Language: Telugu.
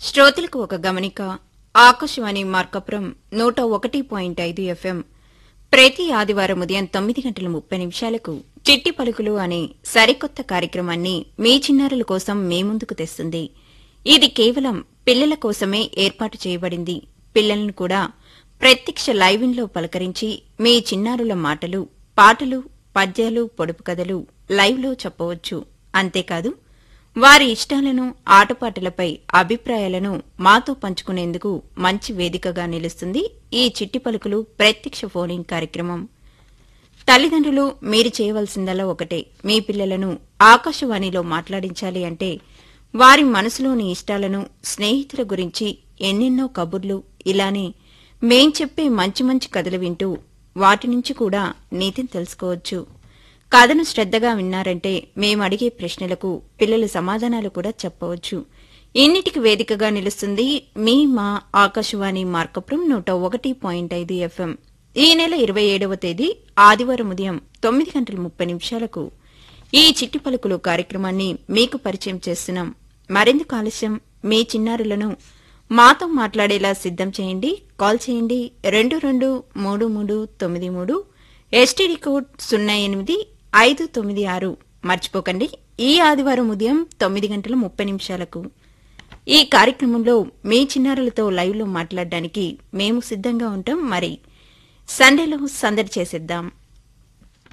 శ్రోతలకు ఒక గమనిక ఆకాశవాణి మార్కపురం నూట ఒకటి పాయింట్ ఐదు ఎఫ్ఎం ప్రతి ఆదివారం ఉదయం తొమ్మిది గంటల ముప్పై నిమిషాలకు చిట్టి పలుకులు అనే సరికొత్త కార్యక్రమాన్ని మీ చిన్నారుల కోసం మీ ముందుకు తెస్తుంది ఇది కేవలం పిల్లల కోసమే ఏర్పాటు చేయబడింది పిల్లలను కూడా ప్రత్యక్ష లైవిన్లో పలకరించి మీ చిన్నారుల మాటలు పాటలు పద్యాలు పొడుపు కథలు లైవ్లో చెప్పవచ్చు అంతేకాదు వారి ఇష్టాలను ఆటపాటలపై అభిప్రాయాలను మాతో పంచుకునేందుకు మంచి వేదికగా నిలుస్తుంది ఈ చిట్టి పలుకులు ప్రత్యక్ష ఫోనింగ్ కార్యక్రమం తల్లిదండ్రులు మీరు చేయవలసిందల్లా ఒకటే మీ పిల్లలను ఆకాశవాణిలో మాట్లాడించాలి అంటే వారి మనసులోని ఇష్టాలను స్నేహితుల గురించి ఎన్నెన్నో కబుర్లు ఇలానే మేం చెప్పే మంచి మంచి కథలు వింటూ వాటి నుంచి కూడా నీతిని తెలుసుకోవచ్చు కథను శ్రద్దగా విన్నారంటే మేము అడిగే ప్రశ్నలకు పిల్లలు సమాధానాలు కూడా చెప్పవచ్చు ఇన్నిటికి వేదికగా నిలుస్తుంది మీ మా ఆకాశవాణి మార్కపురం నూట ఒకటి పాయింట్ ఐదు ఎఫ్ఎం ఈ నెల ఇరవై ఏడవ తేదీ ఆదివారం ఉదయం తొమ్మిది గంటల ముప్పై నిమిషాలకు ఈ చిట్టి పలుకులు కార్యక్రమాన్ని మీకు పరిచయం చేస్తున్నాం మరెందుకు ఆలస్యం మీ చిన్నారులను మాతో మాట్లాడేలా సిద్ధం చేయండి కాల్ చేయండి రెండు రెండు మూడు మూడు తొమ్మిది మూడు ఎస్టీడీ కోడ్ సున్నా ఎనిమిది ఐదు తొమ్మిది ఆరు మర్చిపోకండి ఈ ఆదివారం ఉదయం తొమ్మిది గంటల ముప్పై నిమిషాలకు ఈ కార్యక్రమంలో మీ చిన్నారులతో లైవ్లో మాట్లాడడానికి మేము సిద్ధంగా ఉంటాం మరి సండేలో సందడి చేసేద్దాం